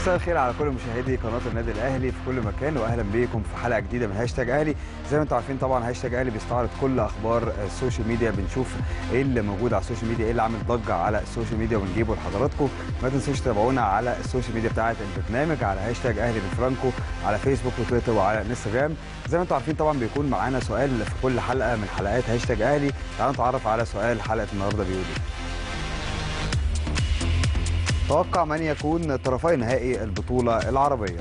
مساء الخير على كل مشاهدي قناه النادي الاهلي في كل مكان واهلا بيكم في حلقه جديده من هاشتاج اهلي زي ما انتم عارفين طبعا هاشتاج اهلي بيستعرض كل اخبار السوشيال ميديا بنشوف ايه اللي موجود على السوشيال ميديا ايه اللي عامل ضجه على السوشيال ميديا ونجيبه لحضراتكم ما تنسوش تتابعونا على السوشيال ميديا بتاعه البرنامج على هاشتاج اهلي بالفرانكو على فيسبوك وتويتر وعلى انستغرام زي ما انتم عارفين طبعا بيكون معانا سؤال في كل حلقه من حلقات هاشتاج اهلي تعالوا نتعرف على سؤال حلقه النهارده بيقول ايه توقع من يكون طرفي نهائي البطولة العربية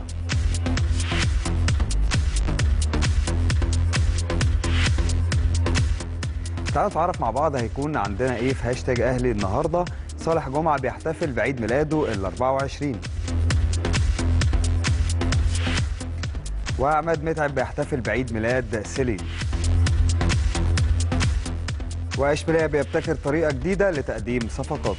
تعالوا نتعرف مع بعض هيكون عندنا ايه في هاشتاج اهلي النهارده صالح جمعه بيحتفل بعيد ميلاده ال 24 وعماد متعب بيحتفل بعيد ميلاد سيلين واشبيليه بيبتكر طريقه جديده لتقديم صفقاته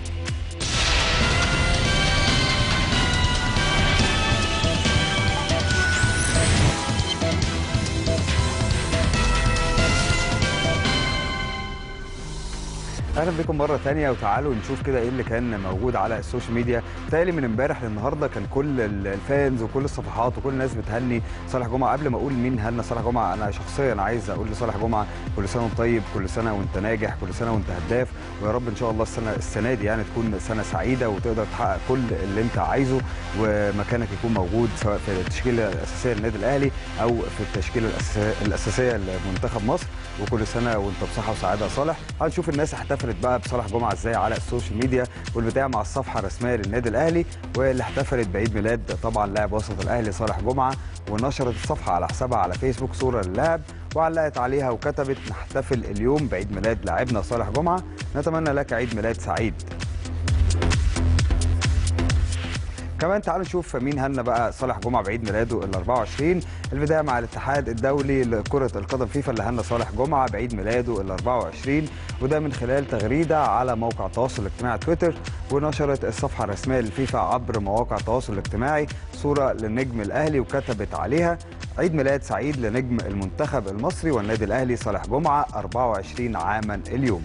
اهلا بكم مره ثانيه وتعالوا نشوف كده ايه اللي كان موجود على السوشيال ميديا بتهيألي من امبارح للنهارده كان كل الفانز وكل الصفحات وكل الناس بتهني صالح جمعه قبل ما اقول مين هنى صالح جمعه انا شخصيا عايز اقول لصالح جمعه كل سنه وانت طيب كل سنه وانت ناجح كل سنه وانت هداف ويا رب ان شاء الله السنه السنه دي يعني تكون سنه سعيده وتقدر تحقق كل اللي انت عايزه ومكانك يكون موجود سواء في التشكيله الاساسيه للنادي الاهلي او في التشكيله الاساسيه لمنتخب مصر وكل سنه وانت بصحه وسعاده يا صالح هنشوف الناس احتفلت بقى بصالح جمعه ازاي على السوشيال ميديا والبدايه مع الصفحه الرسميه للنادي الاهلي واللي احتفلت بعيد ميلاد طبعا لاعب وسط الاهلي صالح جمعه ونشرت الصفحه على حسابها على فيسبوك صوره للاعب وعلقت عليها وكتبت نحتفل اليوم بعيد ميلاد لاعبنا صالح جمعه نتمنى لك عيد ميلاد سعيد كمان تعالوا نشوف مين هنا بقى صالح جمعه بعيد ميلاده ال 24 البدايه مع الاتحاد الدولي لكره القدم فيفا اللي هنا صالح جمعه بعيد ميلاده ال 24 وده من خلال تغريده على موقع التواصل الاجتماعي تويتر ونشرت الصفحه الرسميه للفيفا عبر مواقع التواصل الاجتماعي صوره للنجم الاهلي وكتبت عليها عيد ميلاد سعيد لنجم المنتخب المصري والنادي الاهلي صالح جمعه 24 عاما اليوم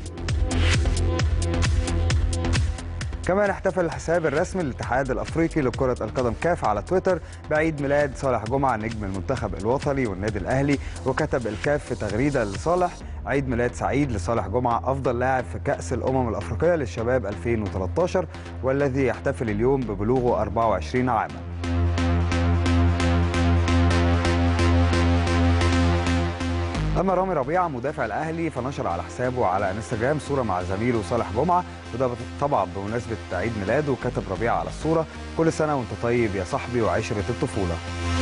كمان احتفل الحساب الرسمي للاتحاد الافريقي لكره القدم كاف على تويتر بعيد ميلاد صالح جمعه نجم المنتخب الوطني والنادي الاهلي وكتب الكاف في تغريده لصالح عيد ميلاد سعيد لصالح جمعه افضل لاعب في كاس الامم الافريقيه للشباب 2013 والذي يحتفل اليوم ببلوغه 24 عاما اما رامي ربيعه مدافع الاهلي فنشر على حسابه على انستجرام صوره مع زميله صالح جمعه وده طبعا بمناسبه عيد ميلاده وكتب ربيعه على الصوره كل سنه وانت طيب يا صاحبي وعشره الطفوله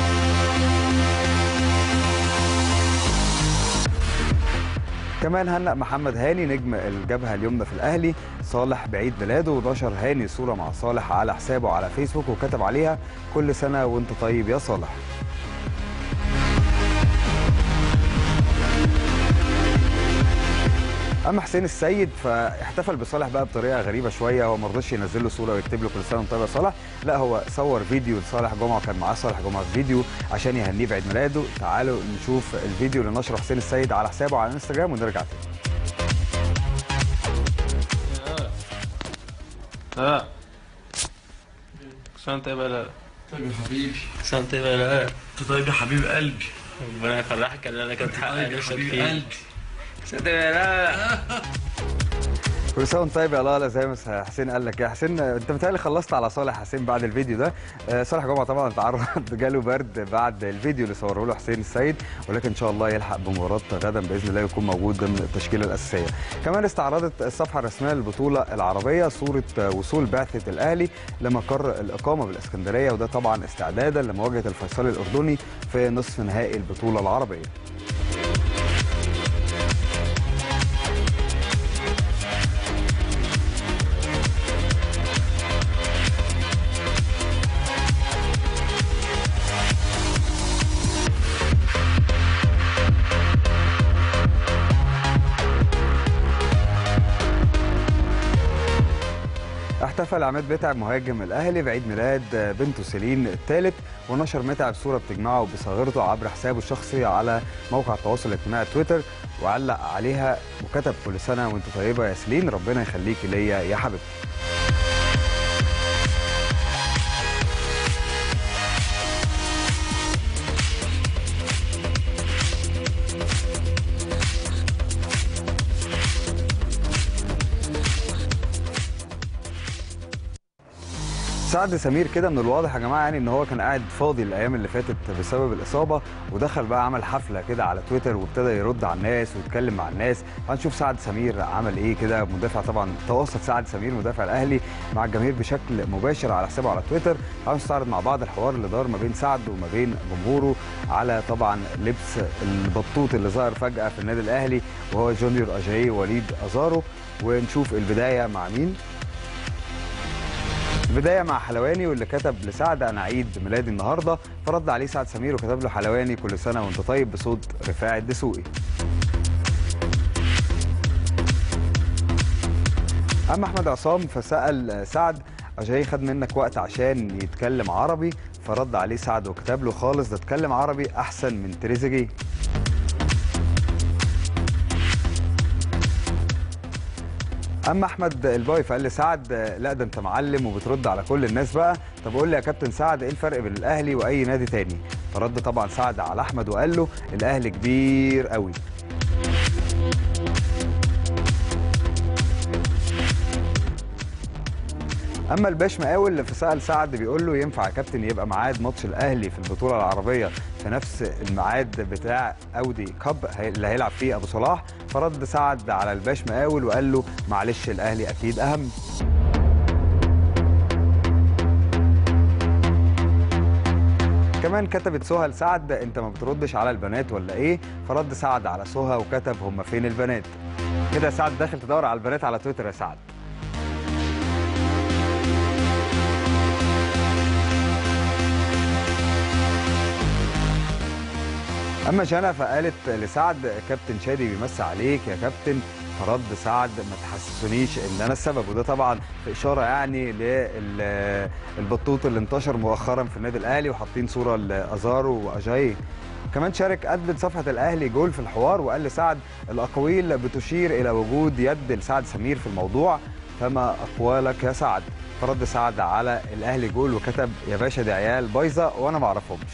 كمان هنأ محمد هاني نجم الجبهه اليمنى في الاهلي صالح بعيد ميلاده ونشر هاني صوره مع صالح على حسابه على فيسبوك وكتب عليها كل سنه وانت طيب يا صالح اما حسين السيد فاحتفل بصالح بقى بطريقه غريبه شويه هو ما رضاش ينزل له صوره ويكتب له كل سنه وانت طيب يا صالح لا هو صور فيديو لصالح جمعه وكان معاه صالح جمعه في فيديو عشان يهنيه بعيد ميلاده تعالوا نشوف الفيديو اللي نشره حسين السيد على حسابه على انستجرام ونرجع تاني اه سنة طيبة لا طيب يا حبيبي سنة طيبة لا انت طيب يا حبيب قلبي ربنا يفرحك ان انا كنت حقق طيب يا نفسك حبيب فيه قلبي سنة طيبة لا كل سنه وانت طيب يا لالا زي ما حسين قال لك يا حسين انت متهيألي خلصت على صالح حسين بعد الفيديو ده آه، صالح جمعه طبعا تعرض جاله برد بعد الفيديو اللي صوره له حسين السيد ولكن ان شاء الله يلحق بمباراه غدا باذن الله يكون موجود ضمن التشكيله الاساسيه كمان استعرضت الصفحه الرسميه للبطوله العربيه صوره وصول بعثه الاهلي لمقر الاقامه بالاسكندريه وده طبعا استعدادا لمواجهه الفيصلي الاردني في نصف نهائي البطوله العربيه احتفل عماد متعب مهاجم الاهلي بعيد ميلاد بنته سيلين الثالث ونشر متعب صوره بتجمعه بصغيرته عبر حسابه الشخصي على موقع التواصل الاجتماعي تويتر وعلق عليها وكتب كل سنه وانت طيبه يا سيلين ربنا يخليكي ليا يا حبيبتي سعد سمير كده من الواضح يا جماعه يعني ان هو كان قاعد فاضي الايام اللي فاتت بسبب الاصابه ودخل بقى عمل حفله كده على تويتر وابتدى يرد على الناس ويتكلم مع الناس هنشوف سعد سمير عمل ايه كده مدافع طبعا تواصل سعد سمير مدافع الاهلي مع الجماهير بشكل مباشر على حسابه على تويتر هنستعرض مع بعض الحوار اللي دار ما بين سعد وما بين جمهوره على طبعا لبس البطوط اللي ظهر فجاه في النادي الاهلي وهو جونيور اجاي وليد ازارو ونشوف البدايه مع مين البدايه مع حلواني واللي كتب لسعد انا عيد ميلادي النهارده فرد عليه سعد سمير وكتب له حلواني كل سنه وانت طيب بصوت رفاعي الدسوقي اما احمد عصام فسال سعد اجاي خد منك وقت عشان يتكلم عربي فرد عليه سعد وكتب له خالص ده اتكلم عربي احسن من تريزيجيه اما احمد الباي فقال لسعد لا ده انت معلم وبترد على كل الناس بقى طب قول لي يا كابتن سعد ايه الفرق بين الاهلي واي نادي تاني فرد طبعا سعد على احمد وقال له الاهلي كبير قوي اما الباش مقاول فسال سعد بيقول له ينفع يا كابتن يبقى ميعاد ماتش الاهلي في البطوله العربيه في نفس الميعاد بتاع اودي كاب اللي هيلعب فيه ابو صلاح فرد سعد على الباش مقاول وقال له معلش الاهلي اكيد اهم كمان كتبت سهى لسعد انت ما بتردش على البنات ولا ايه فرد سعد على سهى وكتب هم فين البنات كده سعد داخل تدور على البنات على تويتر يا سعد اما جنى فقالت لسعد كابتن شادي بيمسي عليك يا كابتن فرد سعد ما تحسسونيش ان انا السبب وده طبعا في اشاره يعني للبطوط اللي انتشر مؤخرا في النادي الاهلي وحاطين صوره لازارو واجاي كمان شارك ادمن صفحه الاهلي جول في الحوار وقال لسعد الاقاويل بتشير الى وجود يد لسعد سمير في الموضوع فما اقوالك يا سعد فرد سعد على الاهلي جول وكتب يا باشا دي عيال بايظه وانا ما اعرفهمش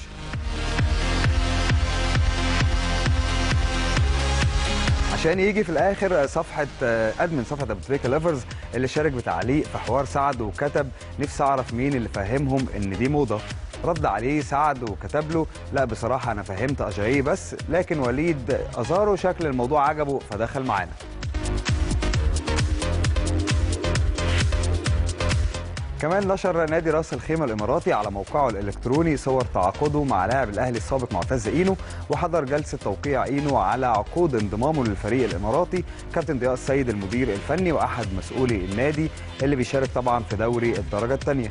عشان يجي في الاخر صفحه ادمن صفحه ابو تريكه ليفرز اللي شارك بتعليق في حوار سعد وكتب نفسي اعرف مين اللي فهمهم ان دي موضه رد عليه سعد وكتب له لا بصراحه انا فهمت اجاي بس لكن وليد ازارو شكل الموضوع عجبه فدخل معانا كمان نشر نادي راس الخيمه الاماراتي على موقعه الالكتروني صور تعاقده مع لاعب الاهلي السابق معتز اينو وحضر جلسه توقيع اينو على عقود انضمامه للفريق الاماراتي كابتن ضياء السيد المدير الفني واحد مسؤولي النادي اللي بيشارك طبعا في دوري الدرجه الثانيه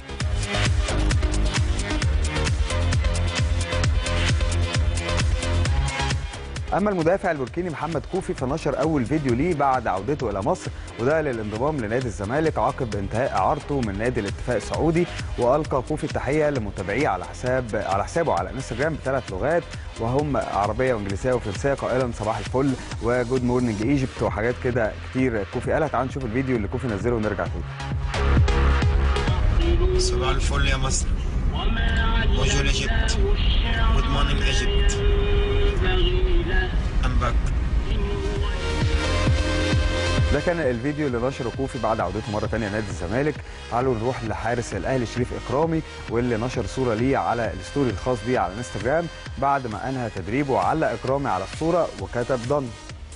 اما المدافع البوركيني محمد كوفي فنشر اول فيديو ليه بعد عودته الى مصر وده للانضمام لنادي الزمالك عقب انتهاء اعارته من نادي الاتفاق السعودي والقى كوفي التحيه لمتابعيه على حساب على حسابه على انستجرام بثلاث لغات وهم عربيه وانجليزيه وفرنسيه قائلا صباح الفل وجود مورنينج ايجيبت وحاجات كده كتير كوفي قالها تعالوا نشوف الفيديو اللي كوفي نزله ونرجع تاني صباح الفل يا مصر بونجور ايجيبت جود مورنينج ايجيبت ام باك ده كان الفيديو اللي نشره كوفي بعد عودته مره ثانيه نادي الزمالك تعالوا نروح لحارس الاهلي شريف اكرامي واللي نشر صوره ليه على الستوري الخاص بيه على انستجرام بعد ما انهى تدريبه علق اكرامي على الصوره وكتب ضن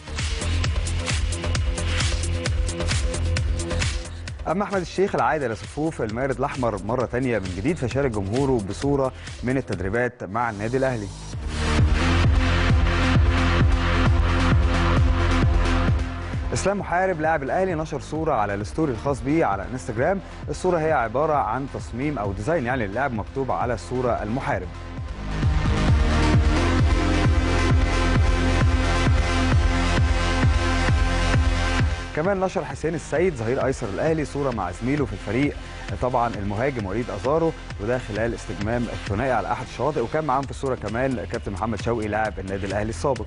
اما احمد الشيخ العائد الى صفوف المارد الاحمر مره ثانيه من جديد فشارك جمهوره بصوره من التدريبات مع النادي الاهلي اسلام محارب لاعب الاهلي نشر صوره على الستوري الخاص بيه على انستجرام الصوره هي عباره عن تصميم او ديزاين يعني للاعب مكتوب على الصوره المحارب كمان نشر حسين السيد ظهير ايسر الاهلي صوره مع زميله في الفريق طبعا المهاجم وليد ازارو وده خلال استجمام الثنائي على احد الشواطئ وكان معاهم في الصوره كمان كابتن محمد شوقي لاعب النادي الاهلي السابق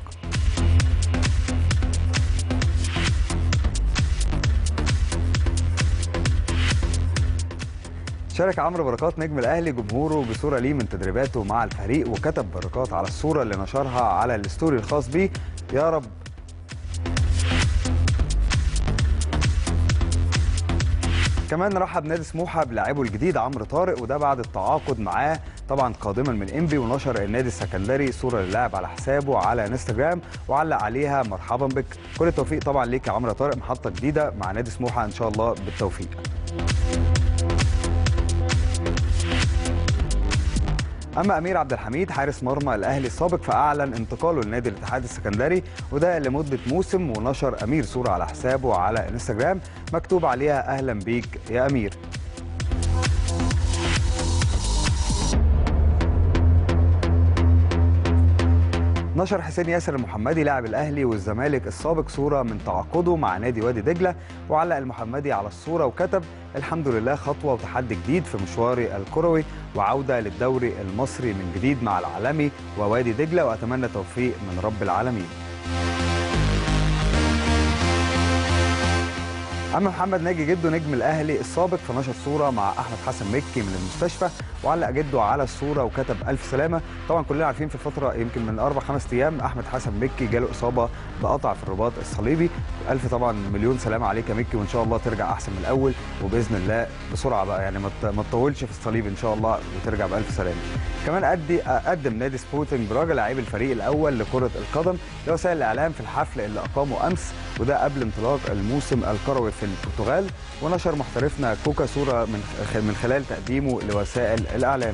شارك عمرو بركات نجم الاهلي جمهوره بصوره ليه من تدريباته مع الفريق وكتب بركات على الصوره اللي نشرها على الستوري الخاص بيه يا رب كمان رحب نادي سموحه بلاعبه الجديد عمرو طارق وده بعد التعاقد معاه طبعا قادما من انبي ونشر النادي السكندري صوره للاعب على حسابه على انستجرام وعلق عليها مرحبا بك كل التوفيق طبعا ليك يا عمرو طارق محطه جديده مع نادي سموحه ان شاء الله بالتوفيق اما امير عبد الحميد حارس مرمى الاهلي السابق فاعلن انتقاله لنادي الاتحاد السكندري وده لمده موسم ونشر امير صوره على حسابه على انستجرام مكتوب عليها اهلا بيك يا امير نشر حسين ياسر المحمدي لاعب الاهلي والزمالك السابق صوره من تعاقده مع نادي وادي دجله وعلق المحمدي على الصوره وكتب الحمد لله خطوه وتحدي جديد في مشواري الكروي وعوده للدوري المصري من جديد مع العالمي ووادي دجله واتمنى التوفيق من رب العالمين اما محمد ناجي جده نجم الاهلي السابق فنشر صوره مع احمد حسن مكي من المستشفى وعلق جده على الصوره وكتب الف سلامه طبعا كلنا عارفين في الفتره يمكن من اربع خمس ايام احمد حسن مكي جاله اصابه بقطع في الرباط الصليبي الف طبعا مليون سلامه عليك يا مكي وان شاء الله ترجع احسن من الاول وباذن الله بسرعه بقى يعني ما ت- ما تطولش في الصليب ان شاء الله وترجع بالف سلامه كمان أدي قدم نادي سبورتنج براجا لاعب الفريق الاول لكره القدم لوسائل الاعلام في الحفل اللي اقامه امس وده قبل انطلاق الموسم الكروي في البرتغال ونشر محترفنا كوكا صوره من خ- من خلال تقديمه لوسائل الاعلام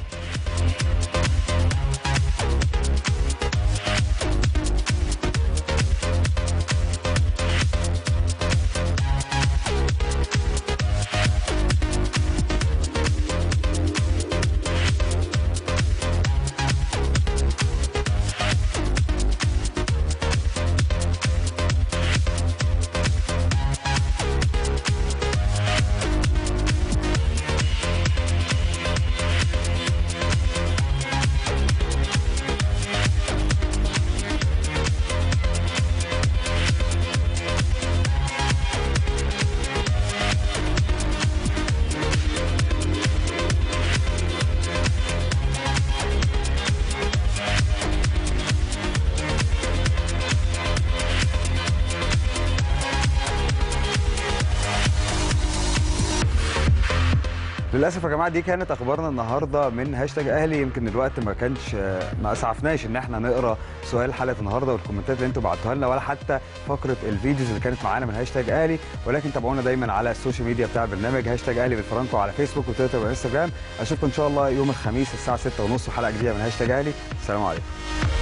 للاسف يا جماعه دي كانت اخبارنا النهارده من هاشتاج اهلي يمكن الوقت ما كانش ما اسعفناش ان احنا نقرا سؤال حلقه النهارده والكومنتات اللي انتوا بعتوها لنا ولا حتى فقره الفيديوز اللي كانت معانا من هاشتاج اهلي ولكن تابعونا دايما على السوشيال ميديا بتاع البرنامج هاشتاج اهلي بالفرنكو على فيسبوك وتويتر وانستجرام اشوفكم ان شاء الله يوم الخميس الساعه 6:30 وحلقه جديده من هاشتاج اهلي السلام عليكم